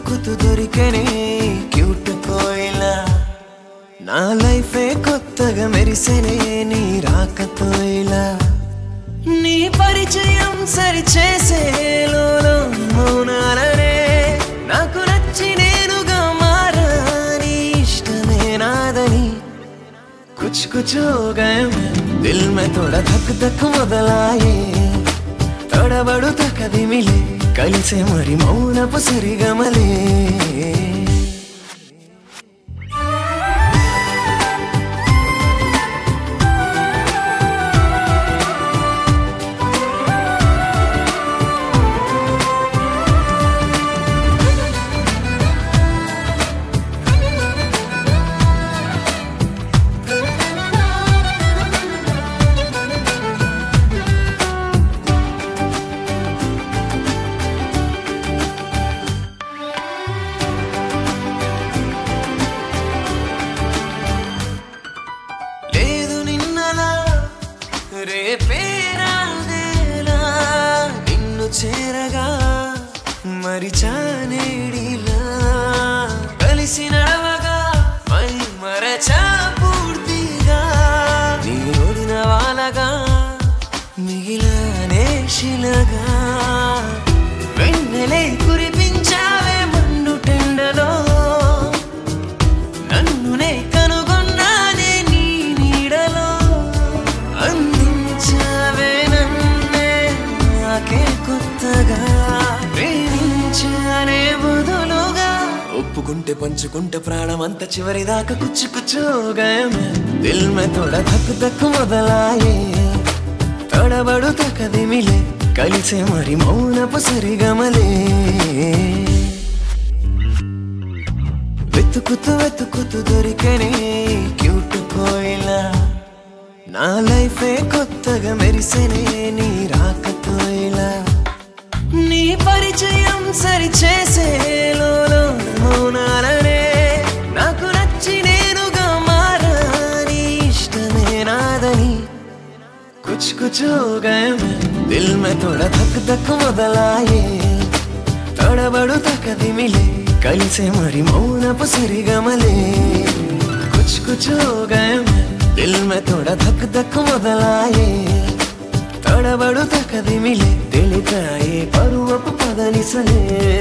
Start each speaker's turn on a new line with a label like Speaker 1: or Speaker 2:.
Speaker 1: వెతుకుతూ దొరికనే క్యూట్ కోయిలా నా లైఫే కొత్తగా మెరిసెనే నీ రాకతో ఇలా నీ పరిచయం సరి చేసే లోలో మౌనాలనే నాకు నచ్చి నేనుగా మారా నీ ఇష్టమే నాదని కుచ్ కుచ్ హో గए मैं दिल में थोड़ा धक धक మొదలాయే తడబడు తకది మిలే కలిసే మరి మౌనపు సిరిగమలే లేదు నిన్నలా రేపే రాదేలా నిన్ను చేరగా మరిచానేడిలా కలిసి నడవగా మై మరచా పూర్తిగా నీ ఓడిన వాళ్ళగా మిగిలానే శిలగా వెన్నెలే కురిపించావే మండు టెండలో నన్నునే కనుగొన్నానే నీ నీడలో అందించావే నన్నే నాకే కొత్తగా ప్రేమించానే బదులుగా ఒప్పుకుంటే పంచుకుంటే ప్రాణమంతా చివరి దాకా కుచ్చు కుచ్చుగా దిల్ మే తోడ ధక్కు ధక్కు మొదలాయే తడబడు తకది మిలే కలిసే మరి మౌనపు సరిగమలే వెతుకుతూ వెతుకుతూ దొరికనే క్యూట్ కోయిలా నా లైఫే కొత్తగా మెరిసెనే నీ రాకతో ఇలా నీ పరిచయం సరి చేసే లోలో మౌనాలనే నాకు నచ్చి నేనుగా మారా నీ ఇష్టమే నాదని कुछ कुछ हो गए मैं दिल में थोड़ा धक धक మొదలాయే తడబడు తకది మిలే కలిసే మరి మౌనపు సిరిగమలే కుచ్ కుచ్ హో గए मैं दिल में थोड़ा धक धक మొదలాయే తడబడు తకది మిలే తెలిపాయే పరువపు పదనిసలే